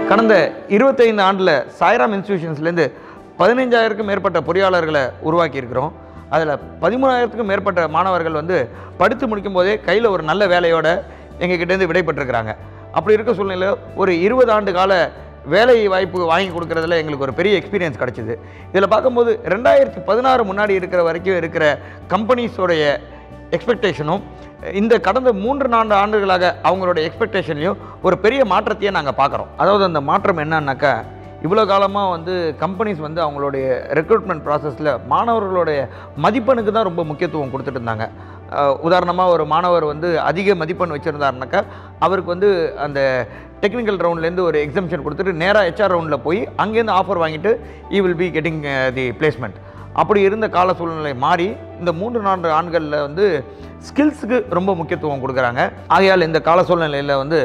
கடந்த இருபத்தைந்து ஆண்டில் சாய்ராம் இன்ஸ்டிடியூஷன்ஸ்லேருந்து பதினைஞ்சாயிரத்துக்கும் மேற்பட்ட பொறியாளர்களை உருவாக்கி இருக்கிறோம் அதில் பதிமூணாயிரத்துக்கும் மேற்பட்ட மாணவர்கள் வந்து படித்து முடிக்கும் போதே கையில் ஒரு நல்ல வேலையோட எங்ககிட்டேருந்து விடைபெற்றிருக்கிறாங்க அப்படி இருக்க சூழ்நிலையில் ஒரு இருபது ஆண்டு கால வேலை வாய்ப்பு வாங்கி கொடுக்கறதுல எங்களுக்கு ஒரு பெரிய எக்ஸ்பீரியன்ஸ் கிடச்சிது இதில் பார்க்கும்போது ரெண்டாயிரத்தி பதினாறு முன்னாடி இருக்கிற வரைக்கும் இருக்கிற கம்பெனிஸோடைய எக்ஸ்பெக்டேஷனும் இந்த கடந்த மூன்று நான்கு ஆண்டுகளாக அவங்களோட எக்ஸ்பெக்டேஷன்லையும் ஒரு பெரிய மாற்றத்தையே நாங்கள் பார்க்குறோம் அதாவது அந்த மாற்றம் என்னன்னாக்கா இவ்வளோ காலமாக வந்து கம்பெனிஸ் வந்து அவங்களுடைய ரெக்ரூட்மெண்ட் ப்ராசஸில் மாணவர்களுடைய மதிப்பெண்ணுக்கு தான் ரொம்ப முக்கியத்துவம் கொடுத்துட்டு இருந்தாங்க உதாரணமாக ஒரு மாணவர் வந்து அதிக மதிப்பெண் வச்சுருந்தாருனாக்கா அவருக்கு வந்து அந்த டெக்னிக்கல் ரவுண்ட்லேருந்து ஒரு எக்ஸம்ஷன் கொடுத்துட்டு நேராக ஹெச்ஆர் ரவுண்டில் போய் அங்கேருந்து ஆஃபர் வாங்கிட்டு he will be getting the placement அப்படி இருந்த கால சூழ்நிலை மாறி இந்த மூன்று நான்கு ஆண்களில் வந்து ஸ்கில்ஸுக்கு ரொம்ப முக்கியத்துவம் கொடுக்குறாங்க ஆகையால் இந்த கால சூழ்நிலையில் வந்து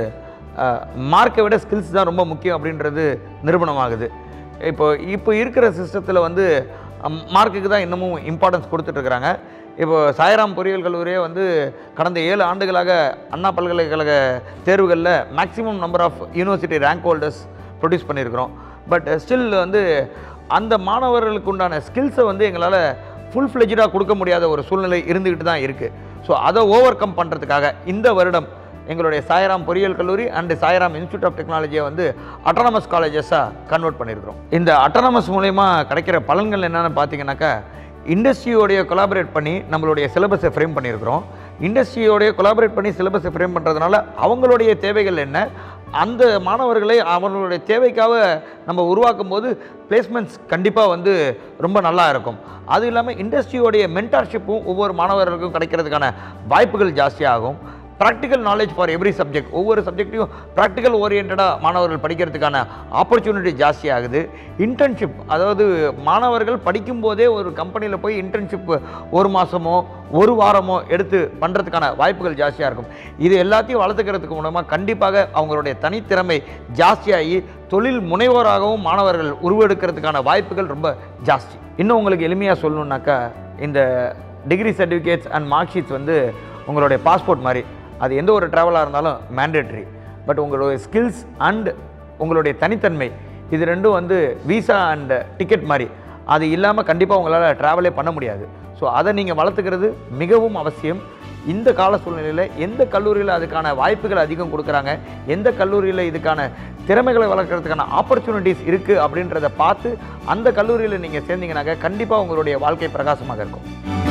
மார்க்கை விட ஸ்கில்ஸ் தான் ரொம்ப முக்கியம் அப்படின்றது நிரூபணமாகுது இப்போ இப்போ இருக்கிற சிஸ்டத்தில் வந்து மார்க்குக்கு தான் இன்னமும் இம்பார்ட்டன்ஸ் கொடுத்துட்ருக்குறாங்க இப்போ சாய்ராம் பொறியியல் கல்லூரியே வந்து கடந்த ஏழு ஆண்டுகளாக அண்ணா பல்கலைக்கழக தேர்வுகளில் maximum number of university rank holders produce பண்ணியிருக்கிறோம் பட் ஸ்டில் வந்து அந்த மாணவர்களுக்கு உண்டான ஸ்கில்ஸை வந்து எங்களால் ஃபுல் ஃப்ளெஜாக கொடுக்க முடியாத ஒரு சூழ்நிலை இருந்துக்கிட்டு தான் இருக்குது ஸோ அதை ஓவர் கம் பண்ணுறதுக்காக இந்த வருடம் எங்களுடைய சாய்ராம் பொறியியல் கல்லூரி அண்ட் சாய்ராம் இன்ஸ்டியூட் ஆஃப் டெக்னாலஜியை வந்து அட்டானமஸ் காலேஜஸாக கன்வெர்ட் பண்ணியிருக்கிறோம் இந்த அட்டானமஸ் மூலயமா கிடைக்கிற பலன்கள் என்னென்னு பார்த்தீங்கன்னாக்கா இண்டஸ்ட்ரியோடைய கொலாபரேட் பண்ணி நம்மளுடைய சிலபஸை ஃப்ரேம் பண்ணியிருக்கிறோம் இண்டஸ்ட்ரியோடைய கொலாபரேட் பண்ணி சிலபஸை ஃப்ரேம் பண்ணுறதுனால அவங்களுடைய தேவைகள் என்ன அந்த மாணவர்களை அவர்களுடைய தேவைக்காக நம்ம உருவாக்கும் போது பிளேஸ்மெண்ட்ஸ் கண்டிப்பாக வந்து ரொம்ப நல்லா இருக்கும் அது இல்லாமல் இண்டஸ்ட்ரியோடைய மென்டார்ஷிப்பும் ஒவ்வொரு மாணவர்களுக்கும் கிடைக்கிறதுக்கான வாய்ப்புகள் ஜாஸ்தியாகும் practical knowledge for every subject ஒவ்வொரு சப்ஜெக்ட்லையும் ப்ராக்டிக்கல் ஓரியன்டாக மாணவர்கள் படிக்கிறதுக்கான ஆப்பர்ச்சுனிட்டி ஜாஸ்தி ஆகுது இன்டர்ன்ஷிப் அதாவது மாணவர்கள் படிக்கும்போதே ஒரு கம்பெனியில் போய் இன்டர்ன்ஷிப் ஒரு மாதமோ ஒரு வாரமோ எடுத்து பண்ணுறதுக்கான வாய்ப்புகள் ஜாஸ்தியாக இருக்கும் இது எல்லாத்தையும் வளர்த்துக்கிறதுக்கு மூலமாக கண்டிப்பாக அவங்களுடைய தனித்திறமை ஜாஸ்தியாகி தொழில் முனைவோராகவும் மாணவர்கள் உருவெடுக்கிறதுக்கான வாய்ப்புகள் ரொம்ப ஜாஸ்தி இன்னும் உங்களுக்கு எளிமையாக சொல்லணுன்னாக்கா இந்த degree certificates and mark sheets வந்து உங்களுடைய பாஸ்போர்ட் மாதிரி அது எந்த ஒரு ட்ராவலாக இருந்தாலும் மேண்டேட்ரி பட் உங்களுடைய ஸ்கில்ஸ் அண்ட் உங்களுடைய தனித்தன்மை இது ரெண்டும் வந்து விசா அண்ட் டிக்கெட் மாதிரி அது இல்லாமல் கண்டிப்பாக உங்களால் ட்ராவலே பண்ண முடியாது ஸோ அதை நீங்கள் வளர்த்துக்கிறது மிகவும் அவசியம் இந்த கால சூழ்நிலையில் எந்த கல்லூரியில் அதுக்கான வாய்ப்புகள் அதிகம் கொடுக்குறாங்க எந்த கல்லூரியில் இதுக்கான திறமைகளை வளர்க்குறதுக்கான ஆப்பர்ச்சுனிட்டிஸ் இருக்குது அப்படின்றத பார்த்து அந்த கல்லூரியில் நீங்கள் சேர்ந்தீங்கன்னாக்க கண்டிப்பாக உங்களுடைய வாழ்க்கை பிரகாசமாக இருக்கும்